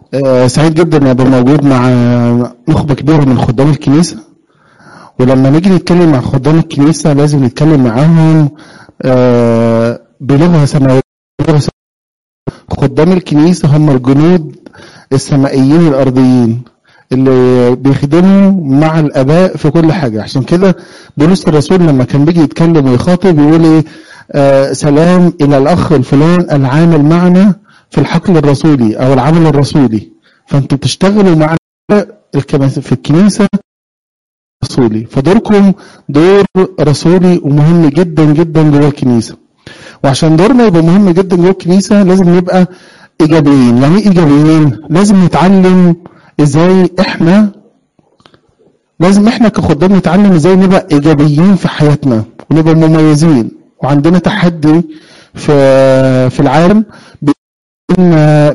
آه، سعيد جدا ان ابقى موجود مع نخبه كبيره من خدام الكنيسه ولما نيجي نتكلم مع خدام الكنيسه لازم نتكلم معاهم آه، بلغه سماويه بلغة سماوية. خدام الكنيسه هم الجنود السمائيين الارضيين اللي بيخدموا مع الاباء في كل حاجه عشان كده بولس الرسول لما كان بيجي يتكلم ويخاطب يقول ايه آه سلام الى الاخ الفلان العامل معنا في الحقل الرسولي او العمل الرسولي فانتوا بتشتغلوا مع الكنيسة- في الكنيسه رسولي فدوركم دور رسولي ومهم جدا جدا جوه الكنيسه وعشان دورنا يبقى مهم جدا جوه الكنيسه لازم نبقى ايجابيين يعني ايه ايجابيين لازم نتعلم ازاي احنا لازم احنا كخدام نتعلم ازاي نبقى ايجابيين في حياتنا ونبقى مميزين وعندنا تحدي في في العالم بين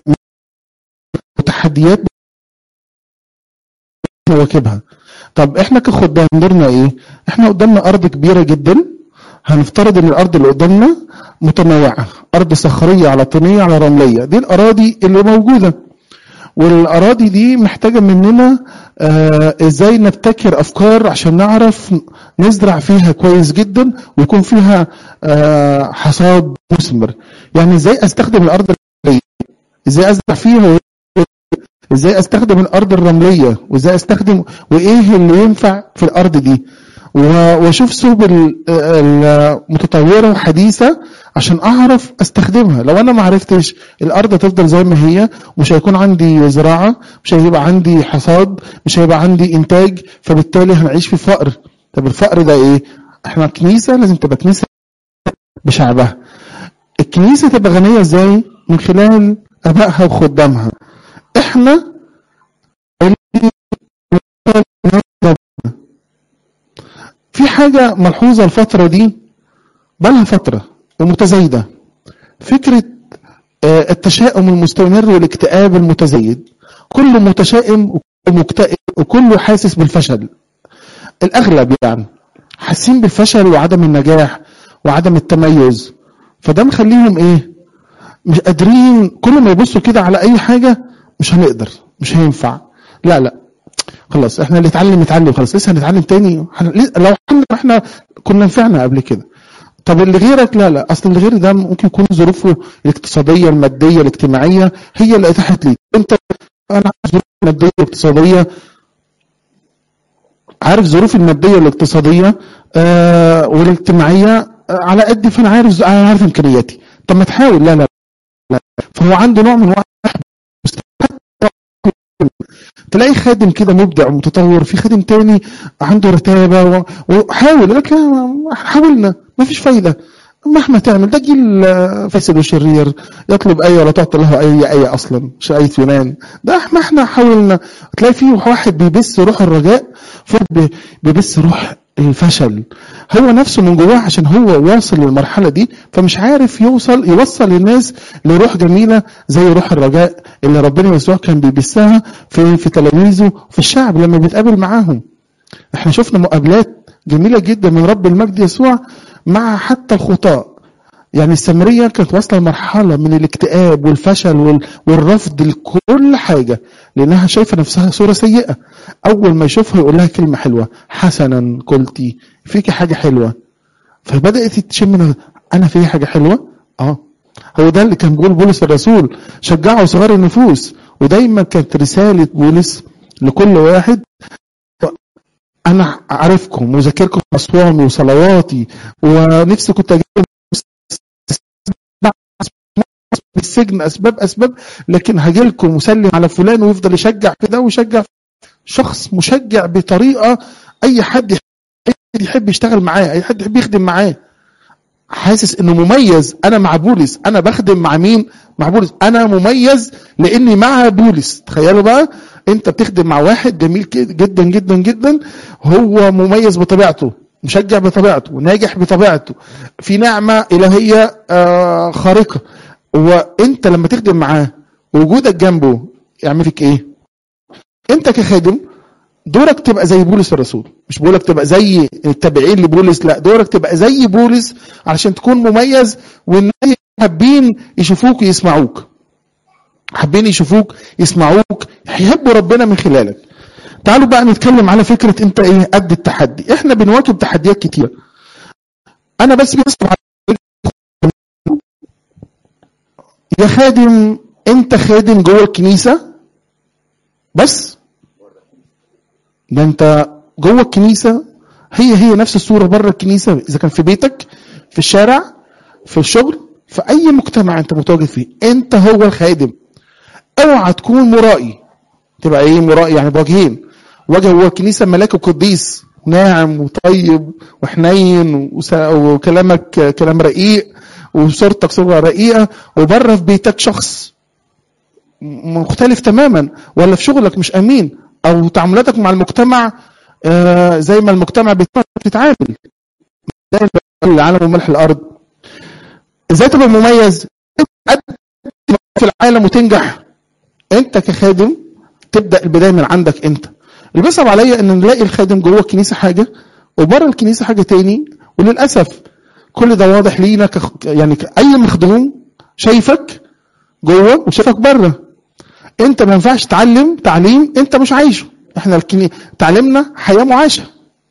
تحديات نواكبها طب احنا كخدام دورنا ايه احنا قدامنا ارض كبيره جدا هنفترض ان الارض اللي قدامنا متنوعه ارض صخريه على طينيه على رمليه دي الاراضي اللي موجوده والاراضي دي محتاجه مننا آه ازاي نبتكر افكار عشان نعرف نزرع فيها كويس جدا ويكون فيها آه حصاد مثمر يعني ازاي استخدم الارض الرمليه ازاي ازرع فيها ازاي استخدم الارض الرمليه وازاي استخدم وايه اللي ينفع في الارض دي و- واشوف سبل المتطوره وحديثه عشان اعرف استخدمها لو انا ما عرفتش الارض هتفضل زي ما هي مش هيكون عندي زراعه مش هيبقى عندي حصاد مش هيبقى عندي انتاج فبالتالي هنعيش في فقر طب الفقر ده ايه احنا كنيسه لازم تبقى كنيسه بشعبها الكنيسه تبقى غنيه ازاي من خلال ابائها وخدامها احنا اللي في حاجة ملحوظة الفترة دي بقالها فترة ومتزايدة فكرة آه، التشاؤم المستمر والاكتئاب المتزايد كله متشائم وكله مكتئب وكله حاسس بالفشل الأغلب يعني حاسين بالفشل وعدم النجاح وعدم التميز فده مخليهم ايه مش قادرين كل ما يبصوا كده على اي حاجه مش هنقدر مش هينفع لا لا خلاص احنا اللي اتعلم اتعلم خلاص لسه هنتعلم تاني هن- ليه- لو احنا احنا كنا نفعنا قبل كده طب اللي غيرك لا لا اصل اللي غير ده ممكن يكون ظروفه الاقتصاديه الماديه الاجتماعيه هي اللي اتاحت ليك انت انا عارف ظروف الماديه والاقتصاديه عارف ظروفي الماديه والاقتصاديه آه والاجتماعيه آه على قد فانا عارف انا عارف امكانياتي طب ما تحاول لا لا لا فهو عنده نوع من انواع تلاقي خادم كده مبدع ومتطور في خادم تاني عنده رتابه و- وحاول يقول لك لا حاولنا ما فيش فايده مهما تعمل ده جيل آه، فاسد وشرير يطلب ايه ولا تعطي له اي ايه اصلا مش ايه يونان ده ما احنا حاولنا تلاقي في واحد بيبث روح الرجاء فوق بي- بيبث روح الفشل هو نفسه من جواه عشان هو واصل للمرحله دي فمش عارف يوصل يوصل الناس لروح جميله زي روح الرجاء اللي ربنا يسوع كان بيبثها في في تلاميذه في الشعب لما بيتقابل معاهم احنا شفنا مقابلات جميله جدا من رب المجد يسوع مع حتى الخطاة يعني السامرية كانت واصلة لمرحلة من الاكتئاب والفشل وال- والرفض لكل حاجة لأنها شايفة نفسها صورة سيئة أول ما يشوفها يقول لها كلمة حلوة حسنا قلتي فيك حاجة حلوة فبدأت تشم أنا في حاجة حلوة اه هو ده اللي كان بيقول بولس الرسول شجعوا صغار النفوس ودايما كانت رسالة بولس لكل واحد انا عارفكم وذاكركم اصوامي وصلواتي ونفسي كنت اجيب بالسجن اسباب اسباب لكن هاجي لكم وسلم على فلان ويفضل يشجع في ده ويشجع في شخص مشجع بطريقه اي حد يحب- أي حد يحب يشتغل معاه اي حد يحب يخدم معاه حاسس انه مميز انا مع بولس انا بخدم مع مين مع بولس انا مميز لاني مع بولس تخيلوا بقى انت بتخدم مع واحد جميل كده جدا جدا جدا هو مميز بطبيعته مشجع بطبيعته ناجح بطبيعته في نعمة إلهية آه خارقة وانت لما تخدم معاه وجودك جنبه يعمل فيك ايه انت كخادم دورك تبقى زي بولس الرسول مش بقولك تبقى زي التابعين لبولس لا دورك تبقى زي بولس علشان تكون مميز والناس حابين يشوفوك ويسمعوك حابين يشوفوك يسمعوك يحبوا ربنا من خلالك تعالوا بقى نتكلم على فكرة انت ايه قد التحدي احنا بنواجه تحديات كتير انا بس بسمع يا خادم انت خادم جوه الكنيسة بس ده انت جوه الكنيسة هي هي نفس الصورة بره الكنيسة اذا كان في بيتك في الشارع في الشغل في اي مجتمع انت متواجد فيه انت هو الخادم اوعى تكون مرائي تبقى ايه مرائي يعني بوجهين وجه هو الكنيسة ملاك وقديس ناعم وطيب وحنين وكلامك كلام رقيق وصورتك صورة رقيقة وبره في بيتك شخص مختلف تماما ولا في شغلك مش امين او تعاملاتك مع المجتمع آه زي ما المجتمع بيتعامل زي العالم وملح الارض ازاي تبقى مميز في العالم وتنجح انت كخادم تبدا البدايه من عندك انت اللي بيصعب عليا ان نلاقي الخادم جوه الكنيسه حاجه وبره الكنيسه حاجه تاني وللاسف كل ده واضح لينا كخ... يعني اي مخدوم شايفك جوه وشايفك بره انت ما ينفعش تعلم تعليم انت مش عايشه احنا الكني... تعليمنا حياه معاشه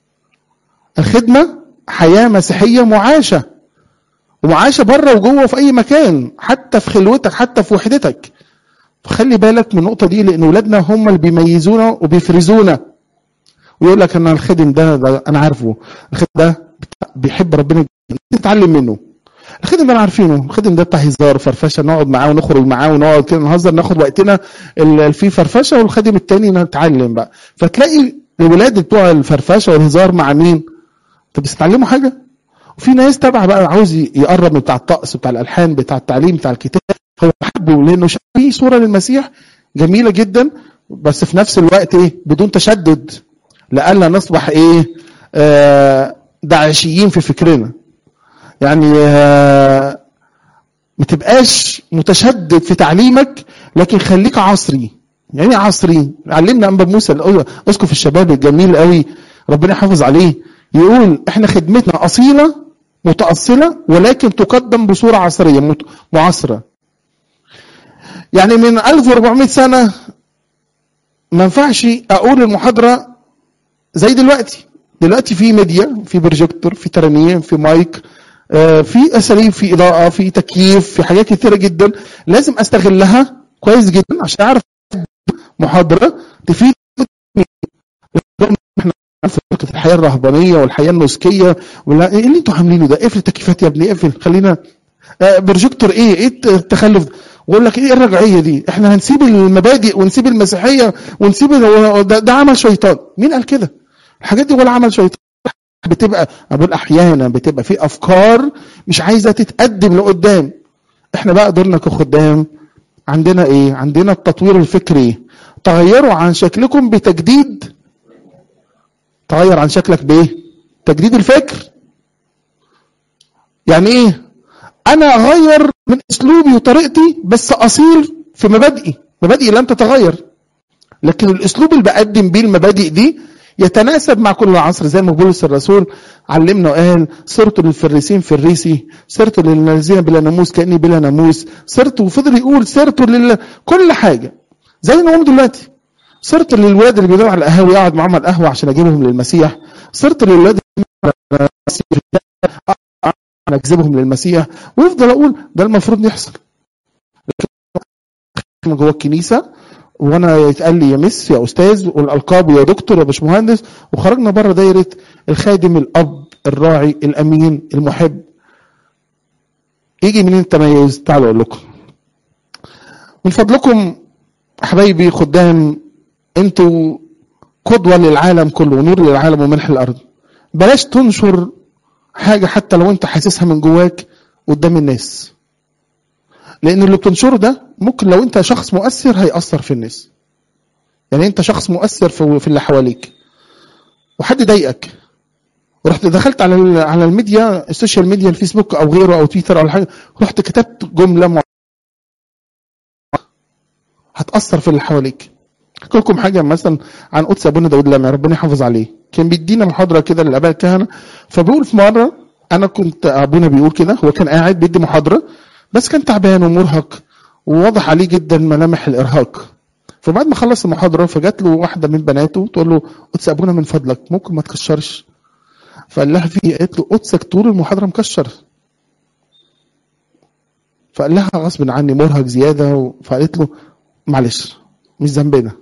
الخدمه حياه مسيحيه معاشه ومعاشه بره وجوه في اي مكان حتى في خلوتك حتى في وحدتك فخلي بالك من النقطه دي لان اولادنا هم اللي بيميزونا وبيفرزونا ويقول لك انا الخادم ده, ده انا عارفه الخادم ده بيحب ربنا تتعلم منه الخادم ده انا عارفينه الخادم ده بتاع هزار فرفشه نقعد معاه ونخرج معاه ونقعد كده نهزر ناخد وقتنا في فرفشه والخادم التاني نتعلم بقى فتلاقي الولاد بتوع الفرفشه والهزار مع مين؟ طب بتتعلموا حاجه؟ وفي ناس تبع بقى عاوز يقرب من بتاع الطقس بتاع الالحان بتاع التعليم بتاع الكتاب هو حبه لانه في صوره للمسيح جميله جدا بس في نفس الوقت ايه بدون تشدد لئلا نصبح ايه آه داعشيين في فكرنا يعني آه ما تبقاش متشدد في تعليمك لكن خليك عصري يعني عصري علمنا انبا موسى اسقف الشباب الجميل قوي ربنا يحافظ عليه يقول احنا خدمتنا اصيله متاصله ولكن تقدم بصوره عصريه معاصره يعني من 1400 سنه ما ينفعش اقول المحاضره زي دلوقتي دلوقتي في ميديا في بروجيكتور في ترانيم في مايك في اساليب في اضاءه في تكييف في حاجات كثيره جدا لازم استغلها كويس جدا عشان اعرف محاضره تفيد احنا في الحياه الرهبانيه والحياه النسكيه ولا ايه اللي انتوا عاملينه ده اقفل التكييفات يا ابني اقفل خلينا بروجيكتور ايه ايه التخلف واقول لك ايه الرجعيه دي احنا هنسيب المبادئ ونسيب المسيحيه ونسيب ده, ده عمل شيطان مين قال كده الحاجات دي ولا عمل شيطان بتبقى بقول احيانا بتبقى في افكار مش عايزه تتقدم لقدام احنا بقى دورنا كخدام عندنا ايه عندنا التطوير الفكري تغيروا عن شكلكم بتجديد تغير عن شكلك بايه تجديد الفكر يعني ايه انا اغير من اسلوبي وطريقتي بس اصير في مبادئي مبادئي لن تتغير لكن الاسلوب اللي بقدم بيه المبادئ دي يتناسب مع كل عصر زي ما بولس الرسول علمنا وقال صرت للفريسين فريسي صرت للذين بلا ناموس كاني بلا ناموس صرت وفضل يقول صرت لل كل حاجه زي ما نقول دلوقتي صرت للولاد اللي بيدوروا على القهاوي يقعد معاهم على القهوه عشان اجيبهم للمسيح صرت للولاد انا اجذبهم للمسيح ويفضل اقول ده المفروض يحصل جوه الكنيسه وانا يتقال لي يا مس يا استاذ والالقاب يا دكتور يا باشمهندس وخرجنا بره دايره الخادم الاب الراعي الامين المحب يجي منين التميز تعالوا اقول لكم من فضلكم حبايبي خدام انتوا قدوه للعالم كله ونور للعالم وملح الارض بلاش تنشر حاجه حتى لو انت حاسسها من جواك قدام الناس لان اللي بتنشره ده ممكن لو انت شخص مؤثر هيأثر في الناس يعني انت شخص مؤثر في, في اللي حواليك وحد ضايقك ورحت دخلت على على الميديا السوشيال ميديا الفيسبوك او غيره او تويتر او حاجه رحت كتبت جمله معينه هتأثر في اللي حواليك احكي لكم حاجه مثلا عن قدس ابونا داود لامع ربنا يحافظ عليه كان بيدينا محاضره كده للاباء الكهنه فبيقول في مره انا كنت ابونا بيقول كده هو كان قاعد بيدي محاضره بس كان تعبان ومرهق وواضح عليه جدا ملامح الارهاق فبعد ما خلص المحاضره فجات له واحده من بناته تقول له قدس ابونا من فضلك ممكن ما تكشرش فقال لها في قالت له قدسك طول المحاضره مكشر فقال لها غصب عني مرهق زياده و- فقالت له معلش مش ذنبنا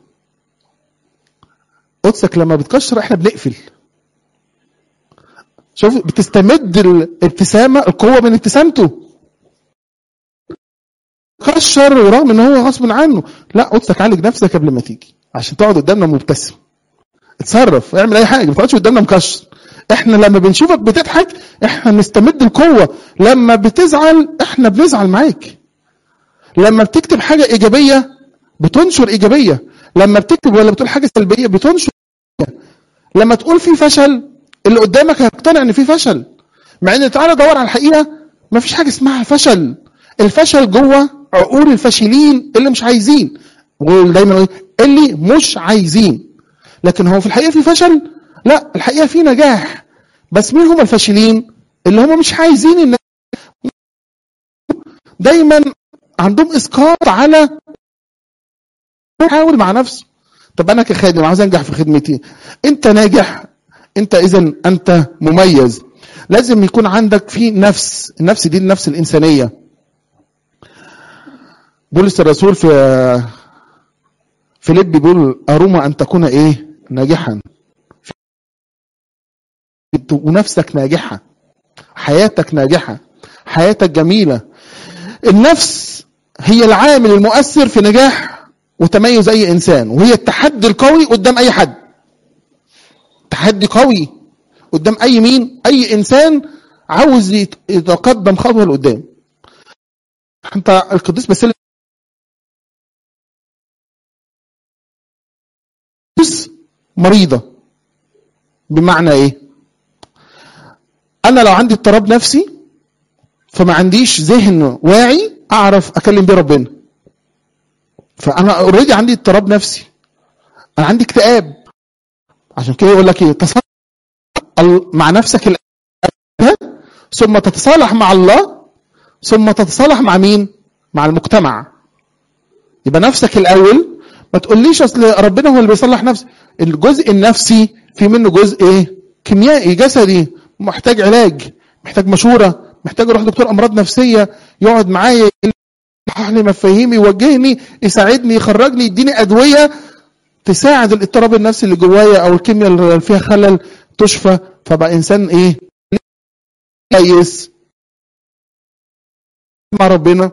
قدسك لما بتكشر احنا بنقفل شوف بتستمد الابتسامه القوه من ابتسامته كشر ورغم ان هو غصب عنه لا قدسك عالج نفسك قبل ما تيجي عشان تقعد قدامنا مبتسم اتصرف اعمل اي حاجه ما تقعدش قدامنا مكشر احنا لما بنشوفك بتضحك احنا بنستمد القوه لما بتزعل احنا بنزعل معاك لما بتكتب حاجه ايجابيه بتنشر ايجابيه لما بتكتب ولا بتقول حاجه سلبيه بتنشر لما تقول في فشل اللي قدامك هيقتنع ان في فشل مع ان تعالى دور على الحقيقه ما فيش حاجه اسمها فشل الفشل جوه عقول الفاشلين اللي مش عايزين بقول دايما إيه؟ اللي مش عايزين لكن هو في الحقيقه في فشل لا الحقيقه في نجاح بس مين هم الفاشلين اللي هم مش عايزين ان دايما عندهم اسقاط على حاول مع نفسه طب انا كخادم عاوز انجح في خدمتي انت ناجح انت اذا انت مميز لازم يكون عندك في نفس النفس دي النفس الانسانيه بولس الرسول في فيليب بيقول اروما ان تكون ايه ناجحا ونفسك ناجحه حياتك ناجحه حياتك جميله النفس هي العامل المؤثر في نجاح وتميز اي انسان وهي التحدي القوي قدام اي حد تحدي قوي قدام اي مين اي انسان عاوز يت- يتقدم خطوه لقدام انت القديس باسيل مريضه بمعنى ايه انا لو عندي اضطراب نفسي فما عنديش ذهن واعي اعرف اكلم بيه ربنا فانا اوريدي عندي اضطراب نفسي انا عندي اكتئاب عشان كده يقول لك ايه تصالح مع نفسك الأول، ثم تتصالح مع الله ثم تتصالح مع مين مع المجتمع يبقى نفسك الاول ما تقوليش اصل ربنا هو اللي بيصلح نفسه الجزء النفسي في منه جزء ايه كيميائي جسدي محتاج علاج محتاج مشوره محتاج اروح دكتور امراض نفسيه يقعد معايا يصحح لي مفاهيمي يوجهني يساعدني يخرجني يديني ادويه تساعد الاضطراب النفسي اللي جوايا او الكيمياء اللي فيها خلل تشفى فبقى انسان ايه كويس مع ربنا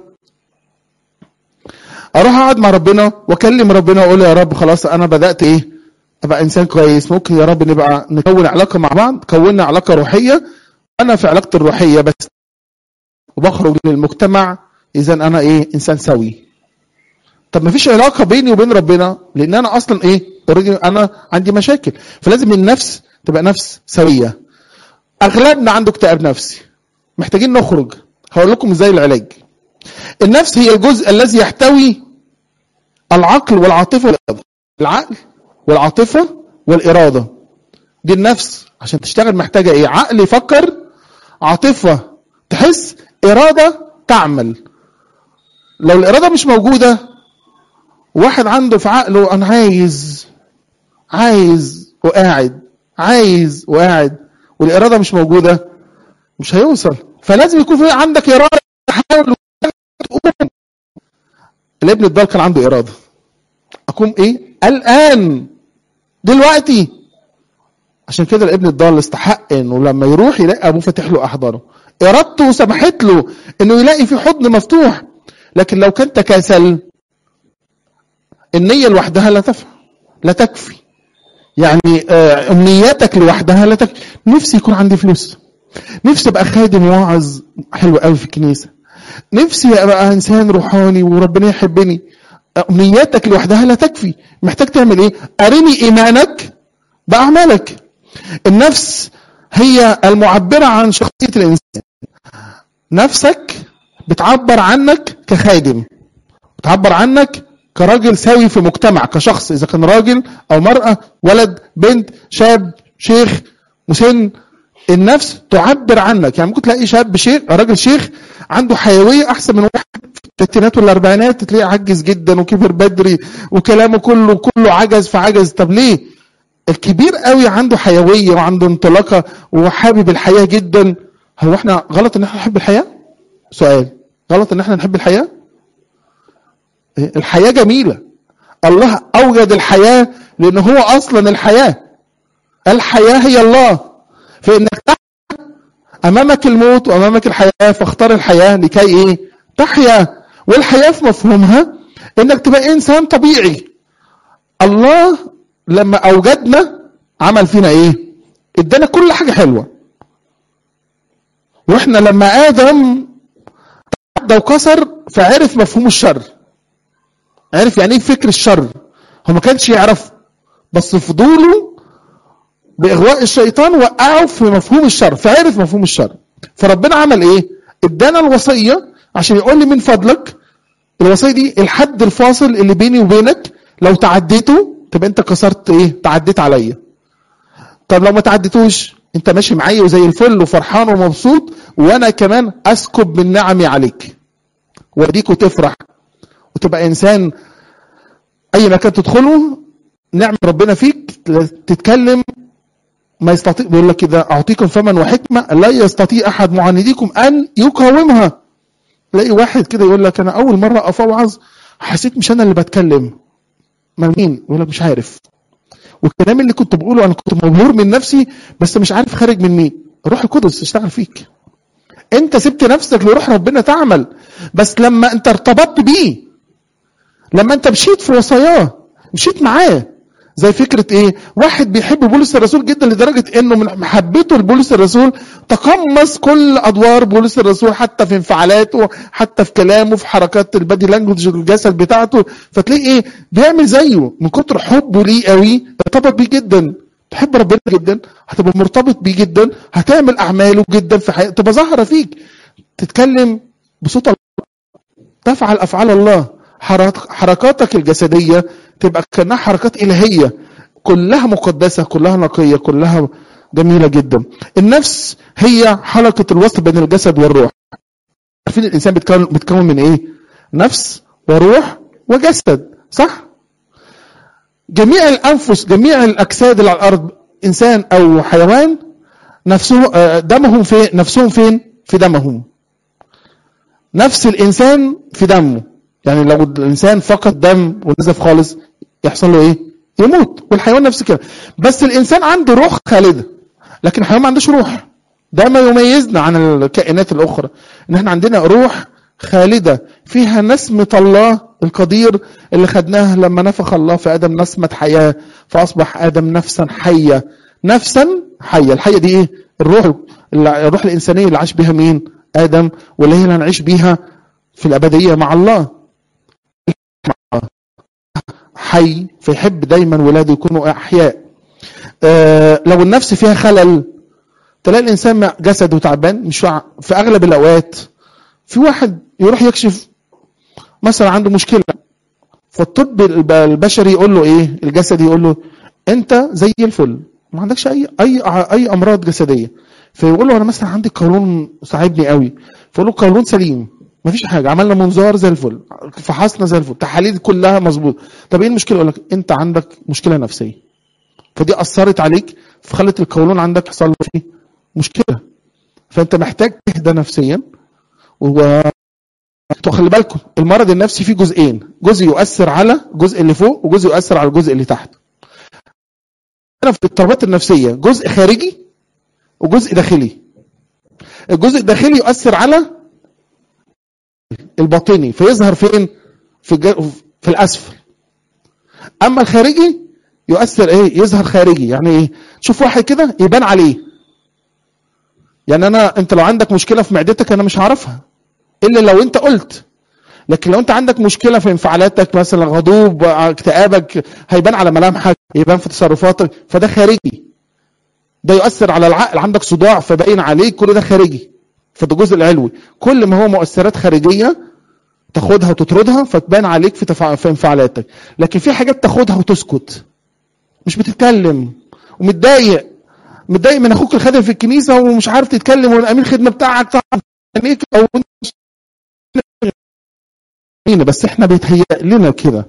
اروح اقعد مع ربنا واكلم ربنا واقول يا رب خلاص انا بدات ايه ابقى انسان كويس ممكن يا رب نبقى نكون علاقه مع بعض كوننا علاقه روحيه انا في علاقتي الروحيه بس وبخرج للمجتمع اذا انا ايه انسان سوي طب ما فيش علاقه بيني وبين ربنا لان انا اصلا ايه اوريدي انا عندي مشاكل فلازم النفس تبقى نفس سويه اغلبنا عنده اكتئاب نفسي محتاجين نخرج هقول لكم ازاي العلاج النفس هي الجزء الذي يحتوي العقل والعاطفه والاراده العقل والعاطفه والاراده دي النفس عشان تشتغل محتاجه ايه عقل يفكر عاطفه تحس اراده تعمل لو الاراده مش موجوده واحد عنده في عقله انا عايز عايز وقاعد عايز وقاعد والاراده مش موجوده مش هيوصل فلازم يكون في عندك اراده تحاول تقوم الابن الضال كان عنده اراده اقوم ايه الان دلوقتي عشان كده الابن الضال استحق انه لما يروح يلاقي ابوه فاتح له احضانه ارادته سمحت له انه يلاقي في حضن مفتوح لكن لو كان تكاسل النية لوحدها لا تفع لا تكفي يعني آه، امنياتك لوحدها لا تكفي نفسي يكون عندي فلوس نفسي ابقى خادم واعظ حلو قوي في الكنيسه نفسي ابقى انسان روحاني وربنا يحبني امنياتك لوحدها لا تكفي محتاج تعمل ايه ارني ايمانك باعمالك النفس هي المعبره عن شخصيه الانسان نفسك بتعبر عنك كخادم بتعبر عنك كراجل سوي في مجتمع كشخص اذا كان راجل او مراه ولد بنت شاب شيخ مسن النفس تعبر عنك يعني ممكن تلاقي شاب شيخ راجل شيخ عنده حيويه احسن من واحد في الستينات والاربعينات تلاقيه عجز جدا وكبر بدري وكلامه كله كله عجز في عجز طب ليه؟ الكبير قوي عنده حيويه وعنده انطلاقه وحابب الحياه جدا هو احنا غلط ان احنا نحب الحياه؟ سؤال غلط ان احنا نحب الحياه؟ الحياه جميله الله اوجد الحياه لان هو اصلا الحياه الحياه هي الله فانك امامك الموت وامامك الحياه فاختار الحياه لكي ايه تحيا والحياه في مفهومها انك تبقى انسان طبيعي الله لما اوجدنا عمل فينا ايه ادانا كل حاجه حلوه واحنا لما ادم تعدى وكسر فعرف مفهوم الشر عرف يعني ايه فكر الشر هو ما كانش يعرف بس فضوله باغواء الشيطان وقعه في مفهوم الشر فعرف مفهوم الشر فربنا عمل ايه ادانا الوصيه عشان يقول لي من فضلك الوصيه دي الحد الفاصل اللي بيني وبينك لو تعديته تبقى انت كسرت ايه تعديت عليا طب لو ما تعديتوش انت ماشي معايا وزي الفل وفرحان ومبسوط وانا كمان اسكب من نعمي عليك واديك وتفرح وتبقى انسان اي مكان تدخله نعمه ربنا فيك تتكلم ما يستطيع بيقول لك كده اعطيكم فما وحكمه لا يستطيع احد معانديكم ان يقاومها تلاقي واحد كده يقول لك انا اول مره اقف اوعظ حسيت مش انا اللي بتكلم ما مين يقول لك مش عارف والكلام اللي كنت بقوله انا كنت مبهور من نفسي بس مش عارف خارج من مين روح القدس اشتغل فيك انت سبت نفسك لروح ربنا تعمل بس لما انت ارتبطت بيه لما انت مشيت في وصاياه مشيت معاه زي فكرة ايه واحد بيحب بولس الرسول جدا لدرجة انه من محبته لبولس الرسول تقمص كل ادوار بولس الرسول حتى في انفعالاته حتى في كلامه في حركات البادي لانجوج الجسد بتاعته فتلاقي ايه بيعمل زيه من كتر حبه ليه قوي ارتبط بيه جدا تحب ربنا جدا هتبقى مرتبط بيه جدا هتعمل اعماله جدا في حياتك تبقى ظاهره فيك تتكلم بصوت الله تفعل افعال الله حركاتك الجسديه تبقى كانها حركات الهيه كلها مقدسه كلها نقيه كلها جميله جدا النفس هي حلقه الوصل بين الجسد والروح عارفين الانسان بيتكون بيتكون من ايه نفس وروح وجسد صح جميع الانفس جميع الاجساد اللي على الارض انسان او حيوان نفسه دمهم فين نفسهم فين في دمهم نفس الانسان في دمه يعني لو الانسان فقد دم ونزف خالص يحصل له ايه يموت والحيوان نفس كده بس الانسان عنده روح خالده لكن الحيوان ما عندوش روح ده ما يميزنا عن الكائنات الاخرى ان احنا عندنا روح خالده فيها نسمه الله القدير اللي خدناها لما نفخ الله في ادم نسمه حياه فاصبح ادم نفسا حيه نفسا حيه الحيه دي ايه الروح الروح الانسانيه اللي عاش بها مين ادم واللي هي اللي هنعيش بيها في الابديه مع الله حي فيحب دايما ولاده يكونوا احياء أه لو النفس فيها خلل تلاقي الانسان جسده تعبان مش في اغلب الاوقات في واحد يروح يكشف مثلا عنده مشكله فالطب البشري يقول له ايه الجسدي يقول له انت زي الفل ما عندكش اي اي اي امراض جسديه فيقول له انا مثلا عندي قولون صعبني قوي فيقول له قولون سليم ما فيش حاجه عملنا منظار زي الفل فحصنا زي الفل تحاليل كلها مظبوط طب ايه المشكله يقول لك انت عندك مشكله نفسيه فدي اثرت عليك فخلت القولون عندك يحصل له فيه مشكله فانت محتاج تهدى نفسيا و خلي بالكم المرض النفسي فيه جزئين جزء يؤثر على الجزء اللي فوق وجزء يؤثر على الجزء اللي تحت انا في الاضطرابات النفسيه جزء خارجي وجزء داخلي الجزء الداخلي يؤثر على الباطني فيظهر فين في الج... في الاسفل اما الخارجي يؤثر ايه يظهر خارجي يعني ايه شوف واحد كده يبان عليه يعني انا انت لو عندك مشكله في معدتك انا مش هعرفها الا لو انت قلت لكن لو انت عندك مشكله في انفعالاتك مثلا غضوب اكتئابك هيبان على ملامحك يبان في تصرفاتك فده خارجي ده يؤثر على العقل عندك صداع فباين عليك كل ده خارجي فده الجزء العلوي كل ما هو مؤثرات خارجيه تاخدها وتطردها فتبان عليك في, تفع... في انفعالاتك لكن في حاجات تاخدها وتسكت مش بتتكلم ومتضايق متضايق من اخوك الخادم في الكنيسه ومش عارف تتكلم والامين الخدمه بتاعك صعب عليك او انت بس احنا بيتهيأ لنا كده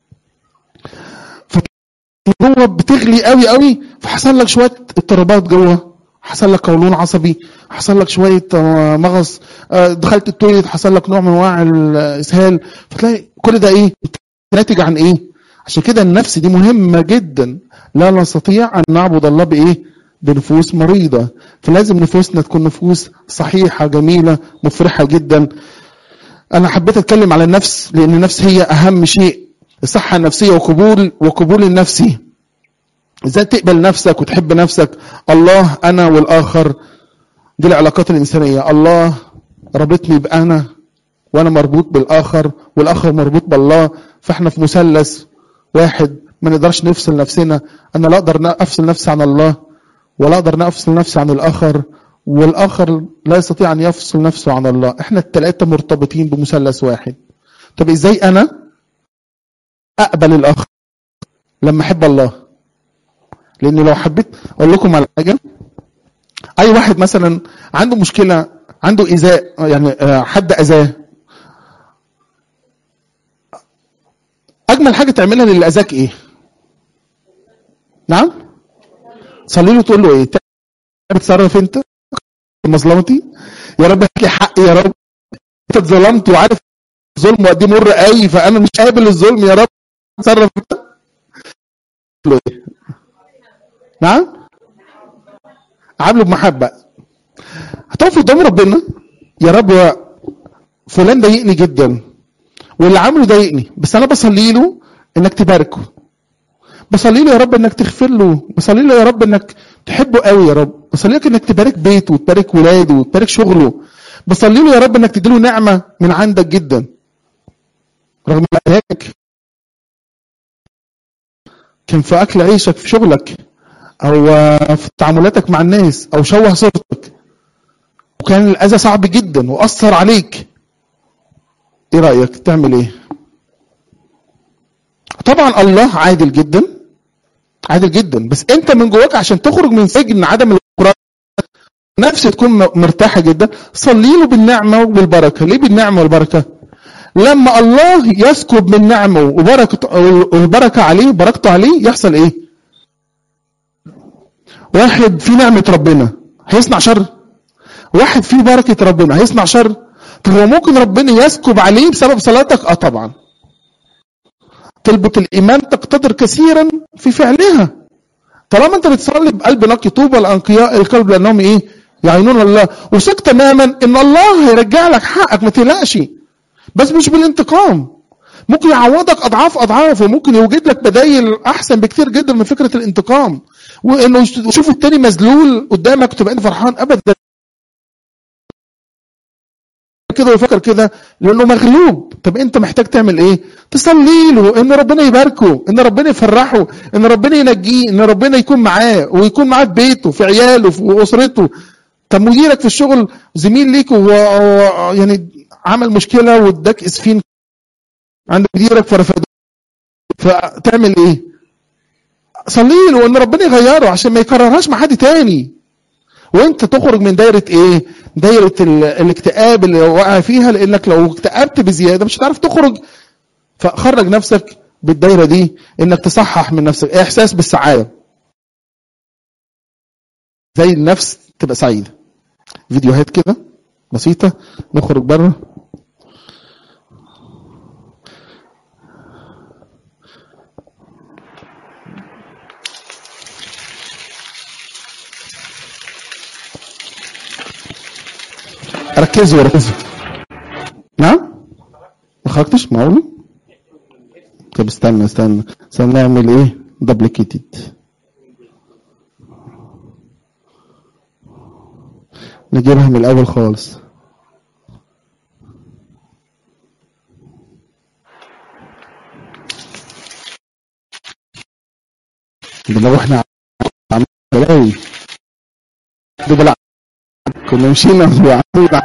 جوه بتغلي قوي قوي فحصل لك شويه اضطرابات جوه حصل لك قولون عصبي حصل لك شويه آه، مغص آه، دخلت التويليت حصل لك نوع من انواع الاسهال فتلاقي كل ده ايه ناتج عن ايه عشان كده النفس دي مهمه جدا لا نستطيع ان نعبد الله بايه بنفوس مريضه فلازم نفوسنا تكون نفوس صحيحه جميله مفرحه جدا انا حبيت اتكلم على النفس لان النفس هي اهم شيء الصحه النفسيه وقبول وقبول النفسي ازاي تقبل نفسك وتحب نفسك الله انا والاخر دي العلاقات الانسانيه الله ربطني بانا وانا مربوط بالاخر والاخر مربوط بالله فاحنا في مثلث واحد ما نقدرش نفصل نفسنا انا لا اقدر افصل نفسي عن الله ولا اقدر افصل نفسي عن الاخر والاخر لا يستطيع ان يفصل نفسه عن الله احنا الثلاثه مرتبطين بمثلث واحد طب ازاي انا اقبل الاخر لما احب الله لان لو حبيت اقول لكم على حاجه اي واحد مثلا عنده مشكله عنده ايذاء يعني آه، حد اذاه اجمل حاجه تعملها للي اذاك ايه نعم تصلي له تقول له ايه بتصرف انت مظلمتي يا رب هات لي حقي يا رب انت اتظلمت وعارف الظلم وقد ايه مر قوي فانا مش قابل الظلم يا رب تصرف انت تقول له ايه نعم عامله بمحبه هتقف قدام ربنا يا رب يا فلان ضايقني جدا واللي عامله ضايقني بس انا بصلي له انك تباركه بصلي له يا رب انك تغفر له بصلي له يا رب انك تحبه قوي يا رب بصلي لك انك تبارك بيته وتبارك ولاده وتبارك شغله بصلي له يا رب انك تديله نعمه من عندك جدا رغم الاذاك كان في اكل عيشك في شغلك او في تعاملاتك مع الناس او شوه صورتك وكان الاذى صعب جدا واثر عليك ايه رايك تعمل ايه طبعا الله عادل جدا عادل جدا بس انت من جواك عشان تخرج من سجن عدم القرآن نفس تكون مرتاحة جدا صلي له بالنعمة وبالبركة ليه بالنعمة والبركة لما الله يسكب من نعمه وبركة والبركة عليه بركته عليه يحصل ايه واحد في نعمة ربنا هيصنع شر واحد فيه بركة ربنا هيصنع شر طب هو ممكن ربنا يسكب عليه بسبب صلاتك اه طبعا تلبط الايمان تقتدر كثيرا في فعلها طالما انت بتصلي بقلب نقي طوبى لانقياء القلب لانهم ايه يعينون الله وثق تماما ان الله هيرجع لك حقك ما تقلقش بس مش بالانتقام ممكن يعوضك اضعاف اضعاف وممكن يوجد لك بدايل احسن بكتير جدا من فكره الانتقام وانه يشوف التاني مذلول قدامك تبقى انت فرحان ابدا كده ويفكر كده لانه مغلوب طب انت محتاج تعمل ايه تصلي له ان ربنا يباركه ان ربنا يفرحه ان ربنا ينجيه ان ربنا يكون معاه ويكون معاه في بيته في عياله في اسرته طب مديرك في الشغل زميل ليك وهو يعني عمل مشكله واداك اسفين عند مديرك فرفض فتعمل ايه صلي له ان ربنا يغيره عشان ما يكررهاش مع حد تاني وانت تخرج من دايره ايه دايره الاكتئاب اللي واقع فيها لانك لو اكتئبت بزياده مش هتعرف تخرج فخرج نفسك بالدايره دي انك تصحح من نفسك احساس بالسعاده زي النفس تبقى سعيده فيديوهات كده بسيطه نخرج بره ركزوا ركزوا نعم ما خرجتش معقول طب استنى استنى استنى نعمل ايه دبليكيتد نجيبها من الاول خالص ده لو احنا عملنا بلاوي ده بلا كنا مشينا وعملنا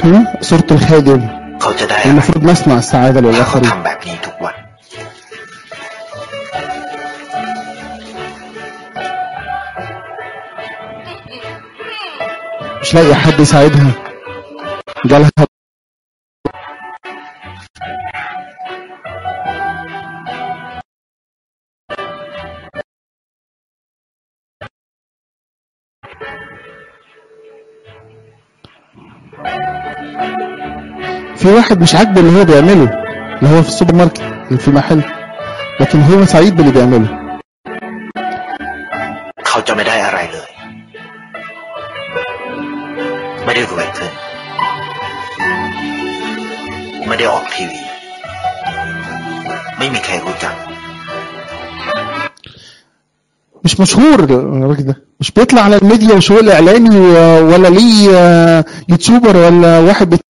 هم؟ صورة الخادم เขาจะได้อะไร المفروض نصنع السعادة ถ้าเขา للآخرين ทำแบบนี้ทุกวัน مش لاقي حد يساعدها جالها في واحد مش عاجبه اللي هو بيعمله اللي هو في السوبر ماركت اللي في المحل لكن هو سعيد باللي بيعمله เขาจะไม่ได้อะไรเลย ไม่ได้รวยขึ้น ไม่ได้ออกทีวี ไม่มีใครรู้จัก مش مشهور الراجل ده مش بيطلع على الميديا وشغل اعلامي و- ولا ليه آه، يوتيوبر ولا واحد بت...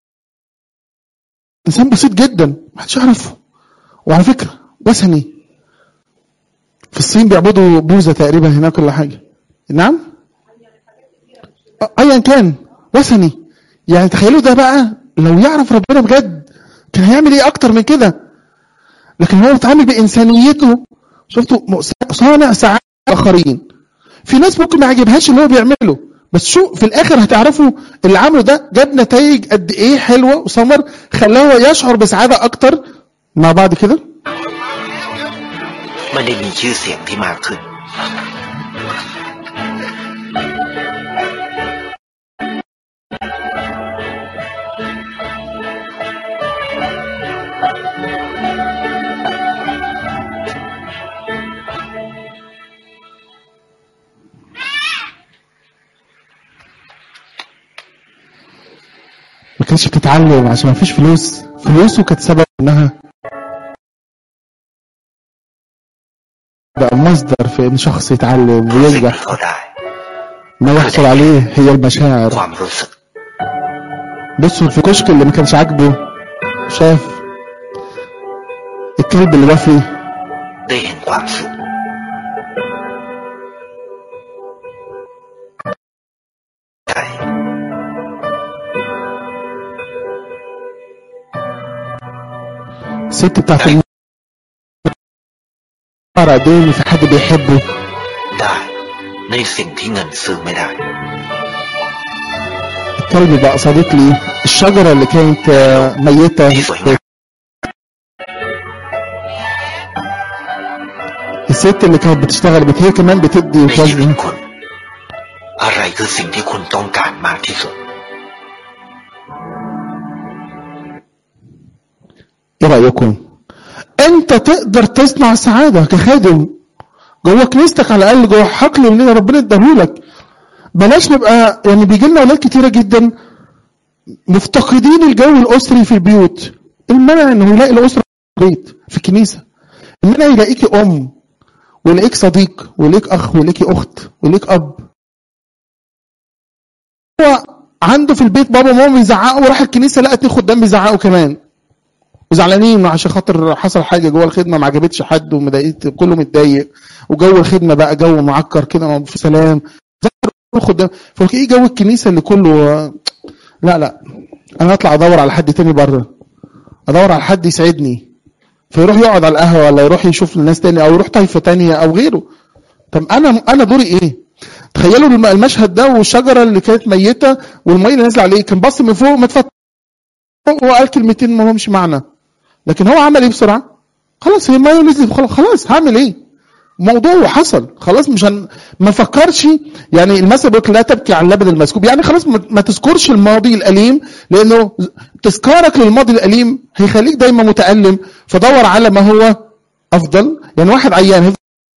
انسان بسيط جدا محدش يعرفه وعلى فكره وثني في الصين بيعبدوا بوذا تقريبا هناك ولا حاجه نعم آه، ايا كان وثني يعني تخيلوا ده بقى لو يعرف ربنا بجد كان هيعمل ايه اكتر من كده لكن هو بيتعامل بانسانيته شفتوا م- صانع سعاده اخرين في ناس ممكن ما يعجبهاش اللي هو بيعمله بس شو في الاخر هتعرفوا اللي عمله ده جاب نتائج قد ايه حلوه وثمر خلاه يشعر بسعاده اكتر مع بعض كده ไม่ได้มีชื่อเสียงที่มากขึ้น ما كانتش بتتعلم عشان ما فيش فلوس فلوسه كانت سبب انها بقى مصدر في ان شخص يتعلم สิ่ง وينجح ที่เขาได้ ما يحصل عليه هي المشاعر ความรู้สึก بصوا في كشك اللي ما كانش عاجبه شاف الكلب اللي وفي ได้เห็นความสุข ใจ الست بتاعت المرة قد ايه إن في حد بيحبه ได้ ในสิ่งที่เงินซื้อไม่ได้ الكلب بقى صديق لي الشجرة اللي كانت آه، ميتة ที่สวยงาม الست اللي كانت بتشتغل بت هي كمان بتدي ในชีวิต وتوزن คุณ อะไรคือสิ่งที่คุณต้องการมากที่สุด ايه رأيكم انت تقدر تصنع سعادة كخادم جوه كنيستك على الاقل جوه حقل اللي ربنا اداهولك بلاش نبقى يعني بيجي لنا اولاد كتيره جدا مفتقدين الجو الاسري في البيوت المنع انه يلاقي الاسره في البيت في الكنيسه المنع يلاقيكي ام ويلاقيك صديق ويلاقيك اخ ويلاقيك اخت ويلاقيك اب هو عنده في البيت بابا وماما بيزعقوا وراح الكنيسه لقى اتنين خدام بيزعقوا كمان وزعلانين عشان خاطر حصل حاجه جوه الخدمه ما عجبتش حد ومضايقت كله متضايق وجو الخدمه بقى جو معكر كده في سلام خدام فايه جو الكنيسه اللي كله لا لا انا هطلع ادور على حد تاني بره ادور على حد يسعدني فيروح يقعد على القهوه ولا يروح يشوف الناس تاني او يروح طائفه تانية او غيره طب انا انا دوري ايه تخيلوا الم- المشهد ده والشجره اللي كانت ميته والميه اللي نازله عليه كان بص من فوق متفتح وقال كلمتين ما همش معنى لكن هو عمل ايه بسرعه خلاص هي الميه نزلت خلاص خلاص هعمل ايه موضوع وحصل خلاص مش هن... ما فكرش يعني المثل بيقول لا تبكي على اللبن المسكوب يعني خلاص ما ما تذكرش الماضي الاليم لانه تذكارك للماضي الاليم هيخليك دايما متالم فدور على ما هو افضل يعني واحد عيان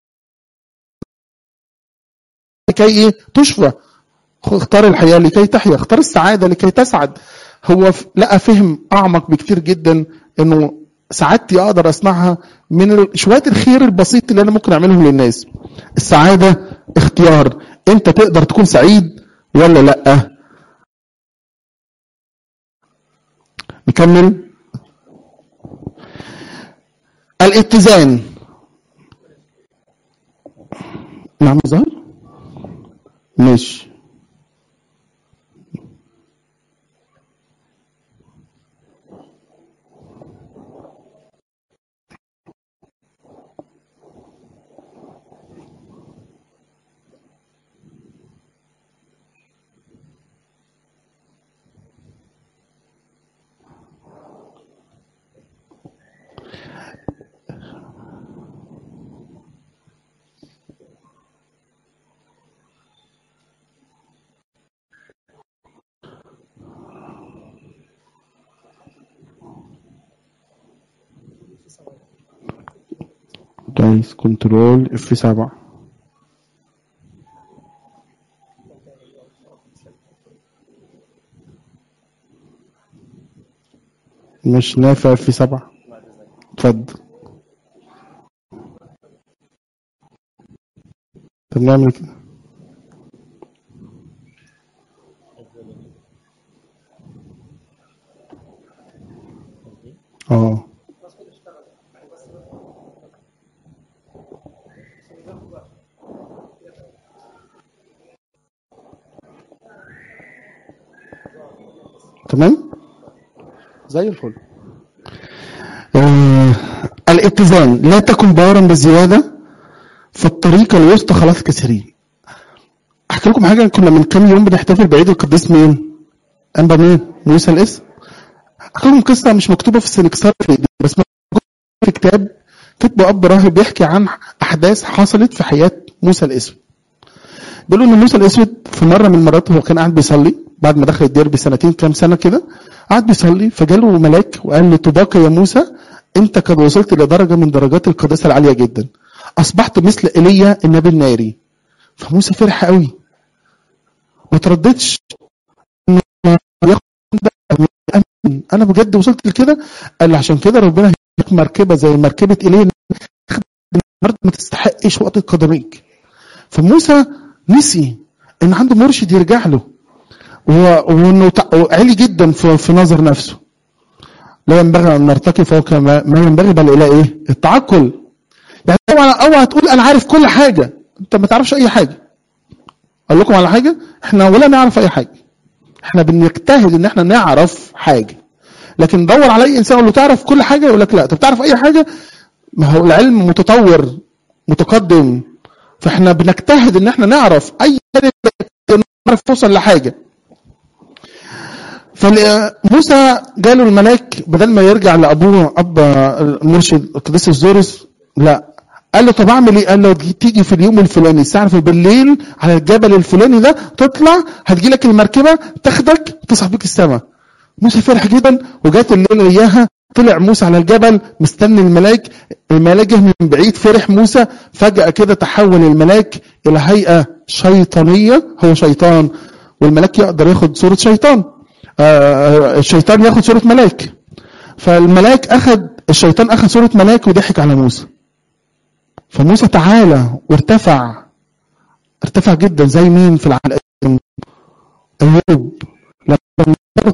لكي ايه تشفى اختار الحياه لكي تحيا اختار السعاده لكي تسعد هو ف- لقى فهم اعمق بكتير جدا انه سعادتي اقدر اصنعها من ال- شويه الخير البسيط اللي انا ممكن اعملهم للناس السعاده اختيار انت تقدر تكون سعيد ولا لا نكمل الاتزان نعم ظهر ماشي كويس كنترول اف 7 مش نافع اف 7 اتفضل طب نعمل كده اه تمام زي الفل آه الاتزان لا تكن بارا بزيادة فالطريق الوسطى خلاص كثيرين احكي لكم حاجة كنا من كام يوم بنحتفل بعيد القديس مين انبا مين موسى الاسم احكي لكم قصة مش مكتوبة في السنكسار بس موجودة في كتاب كتبه اب راهب بيحكي عن احداث حصلت في حياة موسى الاسود بيقولوا ان موسى الاسود في مرة من المرات هو كان قاعد بيصلي بعد ما دخل الدير بسنتين كام سنة كده قعد بيصلي فجاله ملاك وقال له طباك يا موسى انت قد وصلت لدرجة من درجات القداسة العالية جدا اصبحت مثل ايليا النبي الناري فموسى فرح قوي ما ترددش انه ياخد أمين. انا بجد وصلت لكده قال لي عشان كده ربنا هيديك مركبه زي مركبه ايليا النهارده ما تستحقش وقت قدميك فموسى نسي ان عنده مرشد يرجع له وانه عالي جدا في, في نظر نفسه لا ينبغي ان نرتقي فوق ما, ما ينبغي بل الى ايه؟ التعقل يعني اوعى اوعى تقول انا عارف كل حاجه انت ما تعرفش اي حاجه اقول لكم على حاجه احنا ولا نعرف اي حاجه احنا بنجتهد ان احنا نعرف حاجه لكن دور على اي انسان له تعرف كل حاجه يقول لك لا طب تعرف اي حاجه ما هو العلم متطور متقدم فاحنا بنجتهد ان احنا نعرف اي حاجه نعرف توصل لحاجه فموسى جاله الملاك بدل ما يرجع لابوه اب المرشد القديس الزورس لا قال له طب اعمل ايه؟ قال له تيجي في اليوم الفلاني الساعه في بالليل على الجبل الفلاني ده تطلع هتجي لك المركبه تاخدك تصعد بيك السماء. موسى فرح جدا وجات الليله اياها طلع موسى على الجبل مستني الملاك الملاك جه من بعيد فرح موسى فجاه كده تحول الملاك الى هيئه شيطانيه هو شيطان والملاك يقدر ياخد صوره شيطان آه الشيطان ياخد صوره ملاك فالملاك اخذ الشيطان اخذ صوره ملاك وضحك على موسى فموسى تعالى وارتفع ارتفع جدا زي مين في العالم ايوب لما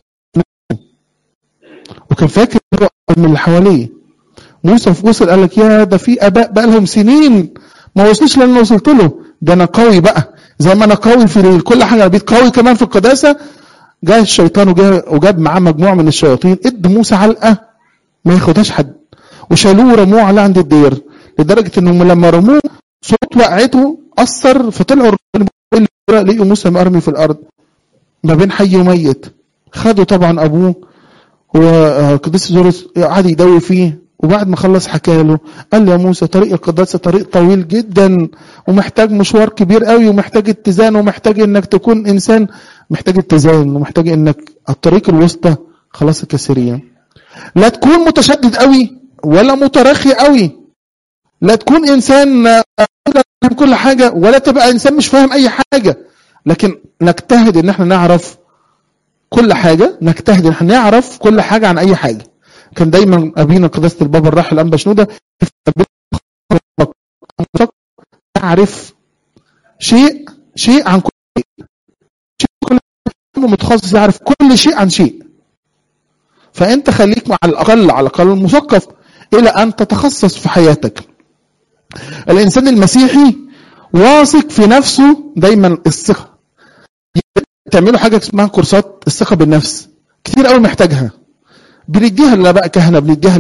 وكان فاكر من اللي حواليه موسى في وصل قال لك يا ده في اباء بقى لهم سنين ما وصلش لان وصلت له ده انا قوي بقى زي ما انا قوي في كل حاجه بقيت قوي كمان في القداسه جاء الشيطان وجاب, وجاب معاه مجموعه من الشياطين ادى موسى علقه ما ياخدهاش حد وشالوه ورموه على عند الدير لدرجه انهم لما رموه صوت وقعته اثر فطلعوا لقوا موسى مرمي في الارض ما بين حي وميت خدوا طبعا ابوه وقديس زورس قعد يدوي فيه وبعد ما خلص حكى له قال له يا موسى طريق القداسه طريق طويل جدا ومحتاج مشوار كبير قوي ومحتاج اتزان ومحتاج انك تكون انسان محتاج اتزان ومحتاج انك الطريق الوسطى خلاص الكثيرين لا تكون متشدد قوي ولا مترخي قوي لا تكون انسان فاهم كل حاجه ولا تبقى انسان مش فاهم اي حاجه لكن نجتهد ان احنا نعرف كل حاجه نجتهد ان احنا نعرف كل حاجه عن اي حاجه كان دايما ابينا قداسه البابا الراحل انبا شنوده تعرف شيء شيء عن كل شيء شيء كل متخصص يعرف كل شيء عن شيء فانت خليك مع الاقل على الاقل مثقف الى ان تتخصص في حياتك الانسان المسيحي واثق في نفسه دايما الثقه تعملوا حاجه اسمها كورسات الثقه بالنفس كتير قوي محتاجها بنديها لبقى كهنه بنديها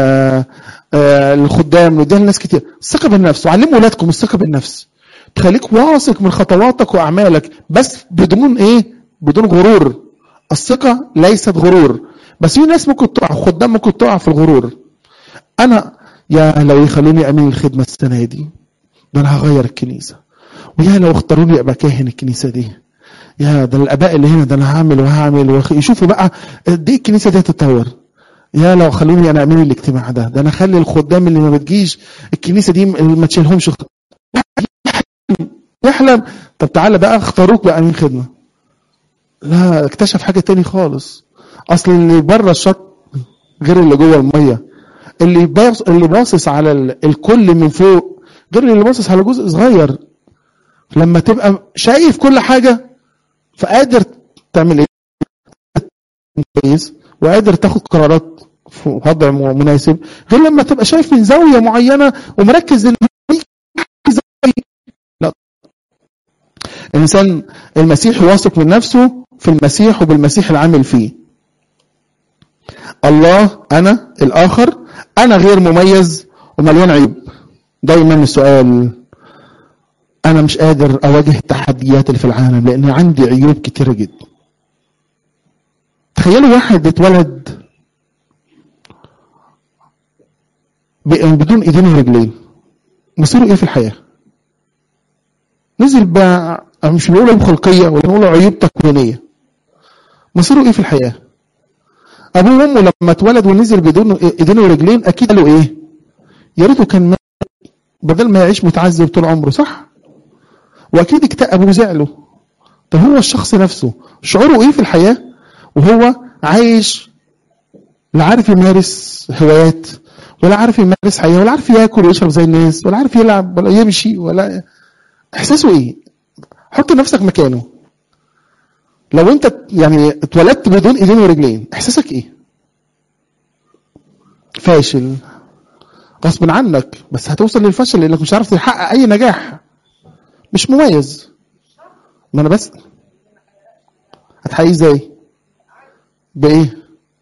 للخدام بنديها لناس كتير الثقه بالنفس وعلموا ولادكم الثقه بالنفس تخليك واثق من خطواتك واعمالك بس بدون ايه بدون غرور الثقه ليست غرور بس في ناس ممكن تقع خدام ممكن تقع في الغرور انا يا لو يخلوني امين الخدمه السنه دي ده انا هغير الكنيسه ويا لو اختاروني ابقى كاهن الكنيسه دي يا ده الاباء اللي هنا ده انا هعمل وهعمل وخ... يشوفوا بقى قد ايه الكنيسه دي هتتطور يا لو خلوني انا اعمل الاجتماع ده ده انا اخلي الخدام اللي ما بتجيش الكنيسه دي ما تشيلهمش خ- يحلم طب تعالى بقى اختاروك بقى من خدمه لا اكتشف حاجه تاني خالص اصل اللي بره الشط غير اللي جوه الميه اللي باص اللي باصص على ال- الكل من فوق غير اللي باصص على جزء صغير لما تبقى شايف كل حاجه فقادر تعمل ايه كويس وقادر تاخد قرارات في وضع م- مناسب غير لما تبقى شايف من زاويه معينه ومركز ان في زاوية. لا الانسان المسيح واثق من نفسه في المسيح وبالمسيح العامل فيه الله انا الاخر انا غير مميز ومليان عيوب دايما السؤال انا مش قادر اواجه التحديات اللي في العالم لان عندي عيوب كتيره جدا تخيلوا واحد اتولد ب- بدون ايدين ورجلين مصيره ايه في الحياه نزل بقى أنا مش بنقول عيوب خلقيه ولا بنقول عيوب تكوينيه مصيره ايه في الحياه ابوه وامه لما اتولد ونزل بدون ايدين ورجلين اكيد قالوا ايه يا ريته كان مات بدل ما يعيش متعذب طول عمره صح واكيد اكتئب وزعله طب هو الشخص نفسه شعوره ايه في الحياه وهو عايش لا عارف يمارس هوايات ولا عارف يمارس حياه ولا عارف ياكل ويشرب زي الناس ولا عارف يلعب ولا يمشي ولا احساسه ايه حط نفسك مكانه لو انت يعني اتولدت بدون ايدين ورجلين احساسك ايه فاشل غصب عنك بس هتوصل للفشل لانك مش عارف تحقق اي نجاح مش مميز ما انا بس هتحقق ازاي بايه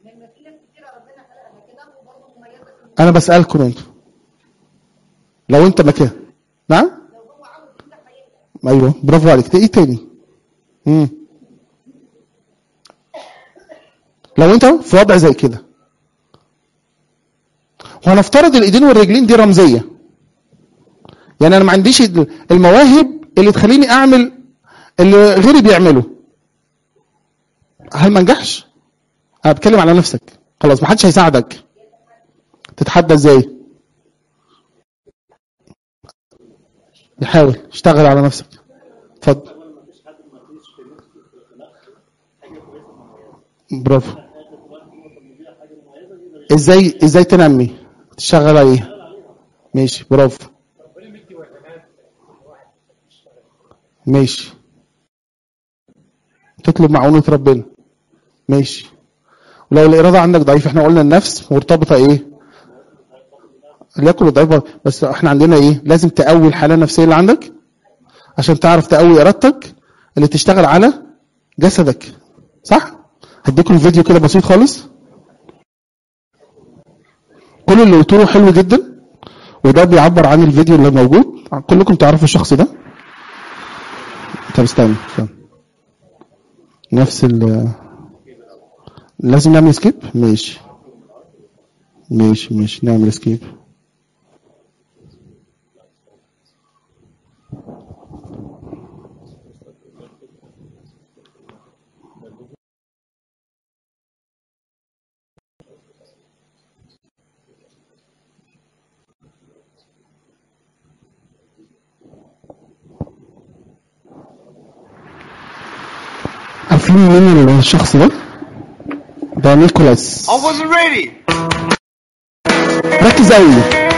انا بسالكم انتوا لو انت مكان نعم ايوه برافو عليك ايه تاني امم لو انت في وضع زي كده وهنفترض الايدين والرجلين دي رمزيه يعني انا ما عنديش المواهب اللي تخليني اعمل اللي غيري بيعمله هل ما نجحش انا بتكلم على نفسك خلاص ما حدش هيساعدك تتحدى ازاي يحاول اشتغل على نفسك اتفضل برافو ازاي ازاي تنمي تشتغل عليه ماشي برافو ماشي تطلب معونة ربنا ماشي ولو الإرادة عندك ضعيفة احنا قلنا النفس مرتبطة ايه ليكن ضعيفة بس احنا عندنا ايه لازم تقوي الحالة النفسية اللي عندك عشان تعرف تقوي إرادتك اللي تشتغل على جسدك صح هديكم الفيديو كده بسيط خالص كل اللي قلته له حلو جدا وده بيعبر عن الفيديو اللي موجود كلكم تعرفوا الشخص ده طب استنى استنى نفس ال لازم نعمل سكيب ماشي ماشي ماشي نعمل سكيب عارفين مين الشخص ده؟ ده نيكولاس I wasn't ready. ركز قوي